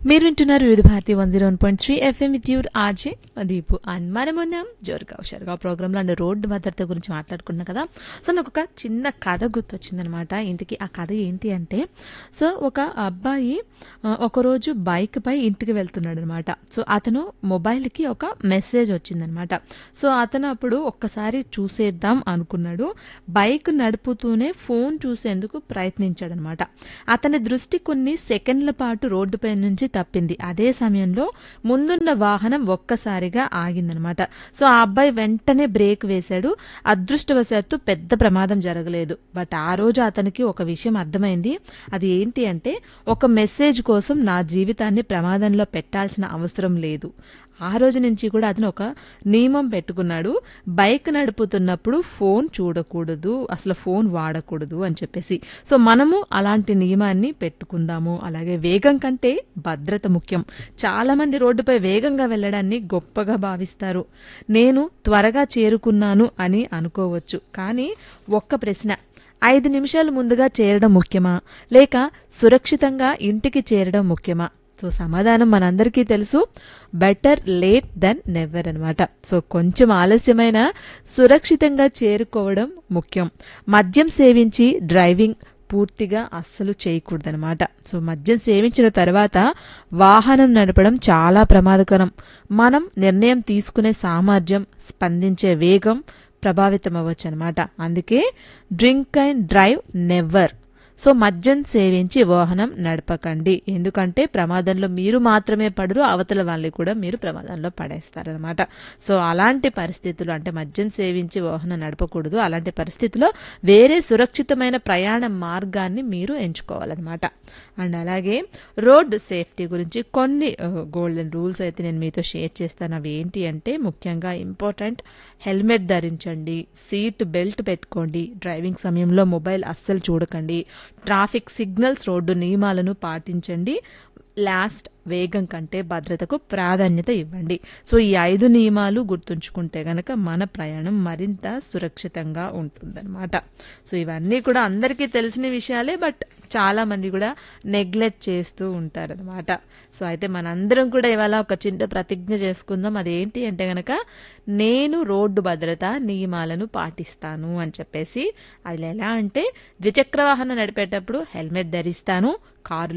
మీరు వింటున్నారు Vividh Bharati one zero one point three FM with your RJ Deepu and మనం ఉన్నాం జోరుగా హుషారుగా ప్రోగ్రాంలో అండ్ రోడ్డు భద్రత గురించి మాట్లాడుకున్నాం కదా సో నాకు ఒక చిన్న కథ గుర్తొచ్చిందనమాట ఇంటికి ఆ కథ ఏంటి అంటే సో ఒక అబ్బాయి ఆ, ఒకరోజు బైక్ పై ఇంటికి వెళ్తున్నాడు అనమాట సో అతను మొబైల్కి ఒక మెసేజ్ వచ్చిందనమాట సో అతను అప్పుడు ఒక్కసారి చూసేద్దాం అనుకున్నాడు బైక్ నడుపుతూనే ఫోన్ చూసేందుకు ప్రయత్నించాడు అనమాట అతని దృష్టి కొన్ని సెకండ్ల పాటు రోడ్డుపై నుంచి తప్పింది అదే సమయంలో ముందున్న వాహనం ఒక్కసారిగా ఆగిందనమాట సో ఆ అబ్బాయి వెంటనే బ్రేక్ వేశాడు అదృష్టవశాత్తు పెద్ద ప్రమాదం జరగలేదు బట్ ఆ రోజు అతనికి ఒక విషయం అర్థమైంది అది ఏంటి అంటే ఒక మెసేజ్ కోసం నా జీవితాన్ని ప్రమాదంలో పెట్టాల్సిన అవసరం లేదు ఆ రోజు నుంచి కూడా అతను ఒక నియమం పెట్టుకున్నాడు బైక్ నడుపుతున్నప్పుడు ఫోన్ చూడకూడదు అసలు ఫోన్ వాడకూడదు అని చెప్పేసి సో మనము అలాంటి నియమాన్ని పెట్టుకుందాము అలాగే వేగం కంటే భద్రత ముఖ్యం చాలా మంది రోడ్డుపై వేగంగా వెళ్ళడాన్ని గొప్పగా భావిస్తారు నేను త్వరగా చేరుకున్నాను అని అనుకోవచ్చు కానీ ఒక్క ప్రశ్న ఐదు నిమిషాలు ముందుగా చేరడం ముఖ్యమా లేక సురక్షితంగా ఇంటికి చేరడం ముఖ్యమా సో సమాధానం మనందరికీ తెలుసు బెటర్ లేట్ దెన్ నెవర్ అనమాట సో కొంచెం ఆలస్యమైన సురక్షితంగా చేరుకోవడం ముఖ్యం మద్యం సేవించి డ్రైవింగ్ పూర్తిగా అస్సలు చేయకూడదనమాట సో మద్యం సేవించిన తర్వాత వాహనం నడపడం చాలా ప్రమాదకరం మనం నిర్ణయం తీసుకునే సామర్థ్యం స్పందించే వేగం ప్రభావితం అవ్వచ్చు అనమాట అందుకే drink and drive never so మద్యం సేవించి వాహనం నడపకండి ఎందుకంటే ప్రమాదంలో మీరు మాత్రమే పడరు అవతల వాళ్ళని కూడా మీరు ప్రమాదంలో పడేస్తారనమాట సో అలాంటి పరిస్థితులు అంటే మద్యం సేవించి వాహనం నడపకూడదు అలాంటి పరిస్థితిలో వేరే సురక్షితమైన ప్రయాణ మార్గాన్ని మీరు ఎంచుకోవాలన్నమాట అండ్ అలాగే రోడ్ సేఫ్టీ గురించి కొన్ని గోల్డెన్ రూల్స్ అయితే నేను మీతో షేర్ చేస్తాను అవి ఏంటి అంటే ముఖ్యంగా ఇంపార్టెంట్ హెల్మెట్ ధరించండి సీట్ బెల్ట్ పెట్టుకోండి డ్రైవింగ్ సమయంలో మొబైల్ అస్సలు చూడకండి ట్రాఫిక్ సిగ్నల్స్ రోడ్డు నియమాలను పాటించండి లాస్ట్ వేగం కంటే భద్రతకు ప్రాధాన్యత ఇవ్వండి సో ఈ ఐదు నియమాలు గుర్తుంచుకుంటే గనక మన ప్రయాణం మరింత సురక్షితంగా ఉంటుందన్నమాట సో ఇవన్నీ కూడా అందరికీ తెలిసిన విషయాలే బట్ చాలా మంది కూడా నెగ్లెక్ట్ చేస్తూ ఉంటారనమాట సో అయితే మనందరం కూడా ఇవాళ ఒక చిన్న ప్రతిజ్ఞ చేసుకుందాం అదేంటి అంటే గనక నేను రోడ్డు భద్రత నియమాలను పాటిస్తాను అని చెప్పేసి అది ఎలా అంటే ద్విచక్ర వాహనం నడిపేటప్పుడు హెల్మెట్ ధరిస్తాను కారు